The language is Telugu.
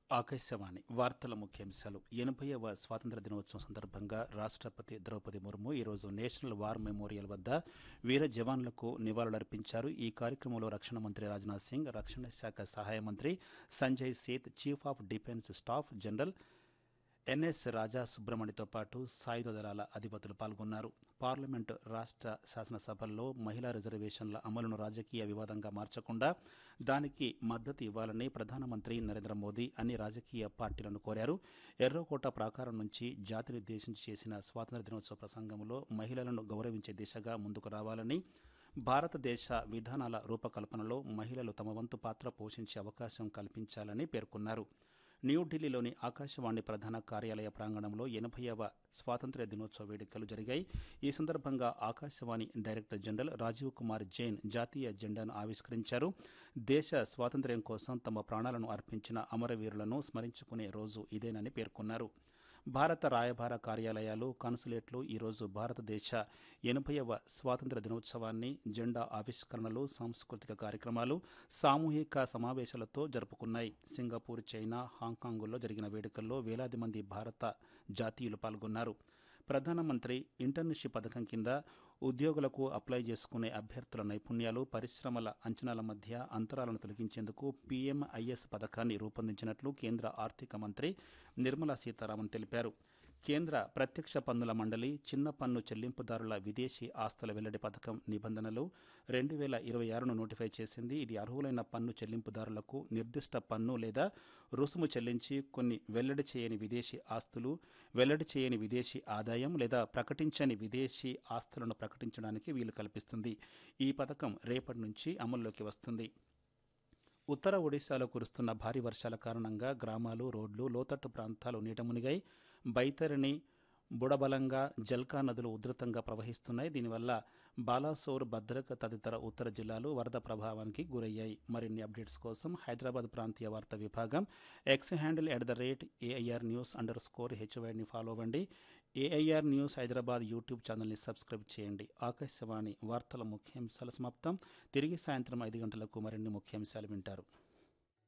ఆకాశవాణి వార్తల ముఖ్యాంశాలు ఎనభైవ స్వాతంత్ర దినోత్సవం సందర్భంగా రాష్ట్రపతి ద్రౌపది ముర్ము ఈరోజు నేషనల్ వార్ మెమోరియల్ వద్ద వీర జవాన్లకు నివాళులర్పించారు ఈ కార్యక్రమంలో రక్షణ మంత్రి రాజ్నాథ్ సింగ్ రక్షణ శాఖ సహాయ మంత్రి Sanjay Seth chief of defence staff general N S Raja సుబ్రహ్మణ్యతో పాటు సాయుధ దళాల అధిపతులు పాల్గొన్నారు పార్లమెంటు రాష్ట్ర శాసనసభల్లో మహిళా రిజర్వేషన్ల అమలును రాజకీయ వివాదంగా మార్చకుండా దానికి మద్దతు ఇవ్వాలని ప్రధానమంత్రి నరేంద్ర మోదీ అన్ని రాజకీయ పార్టీలను కోరారు ఎర్రకోట ప్రాకారం నుంచి జాతినుద్దేశించి చేసిన స్వాతంత్ర దినోత్సవ ప్రసంగంలో మహిళలను గౌరవించే దిశగా ముందుకు రావాలని భారతదేశ విధానాల రూపకల్పనలో మహిళలు తమ వంతు పాత్ర పోషించే అవకాశం కల్పించాలని పేర్కొన్నారు న్యూఢిల్లీలోని ఆకాశవాణి ప్రధాన కార్యాలయ ప్రాంగణంలో ఎనభైవ స్వాతంత్ర్య దినోత్సవ వేడుకలు జరిగాయి ఈ సందర్భంగా ఆకాశవాణి డైరెక్టర్ జనరల్ రాజీవ్ కుమార్ జైన్ జాతీయ జెండాను ఆవిష్కరించారు దేశ స్వాతంత్ర్యం కోసం తమ ప్రాణాలను అర్పించిన అమరవీరులను స్మరించుకునే రోజు ఇదేనని పేర్కొన్నారు భారత రాయబార కార్యాలయాలు కాన్సులేట్లు ఈరోజు భారతదేశ ఎనభైవ స్వాతంత్ర దినోత్సవాన్ని జెండా ఆవిష్కరణలు సాంస్కృతిక కార్యక్రమాలు సామూహిక సమావేశాలతో జరుపుకున్నాయి సింగపూర్ చైనా హాంకాంగ్లో జరిగిన వేడుకల్లో వేలాది మంది భారత జాతీయులు పాల్గొన్నారు ప్రధానమంత్రి ఇంటర్న్షిప్ పథకం కింద ఉద్యోగులకు అప్లై చేసుకునే అభ్యర్థుల నైపుణ్యాలు పరిశ్రమల అంచనాల మధ్య అంతరాలను తొలగించేందుకు పీఎంఐఎస్ పథకాన్ని రూపొందించినట్లు కేంద్ర ఆర్థిక మంత్రి నిర్మలా సీతారామన్ తెలిపారు కేంద్ర ప్రత్యక్ష పన్నుల మండలి చిన్న పన్ను చెల్లింపుదారుల విదేశీ ఆస్తుల వెల్లడి పథకం నిబంధనలు రెండు వేల ఇరవై ఆరును నోటిఫై చేసింది ఇది అర్హులైన పన్ను చెల్లింపుదారులకు నిర్దిష్ట పన్ను లేదా రుసుము చెల్లించి కొన్ని వెల్లడి చేయని విదేశీ ఆస్తులు వెల్లడి చేయని విదేశీ ఆదాయం లేదా ప్రకటించని విదేశీ ఆస్తులను ప్రకటించడానికి వీలు కల్పిస్తుంది ఈ పథకం రేపటి నుంచి అమల్లోకి వస్తుంది ఉత్తర ఒడిశాలో కురుస్తున్న భారీ వర్షాల కారణంగా గ్రామాలు రోడ్లు లోతట్టు ప్రాంతాలు నీట మునిగాయి బైతరిణి బుడబలంగా జల్కా నదులు ఉధృతంగా ప్రవహిస్తున్నాయి దీనివల్ల బాలాసోర్ భద్రక్ తదితర ఉత్తర జిల్లాలు వరద ప్రభావానికి గురయ్యాయి మరిన్ని అప్డేట్స్ కోసం హైదరాబాద్ ప్రాంతీయ వార్తా విభాగం X handle at the rate AIR news under score హెచ్వైడ్ని ఫాలో అవ్వండి ఏఐఆర్ న్యూస్ హైదరాబాద్ యూట్యూబ్ ఛానల్ని సబ్స్క్రైబ్ చేయండి ఆకాశవాణి వార్తల ముఖ్యాంశాల సమాప్తం తిరిగి సాయంత్రం ఐదు గంటలకు మరిన్ని ముఖ్యాంశాలు వింటారు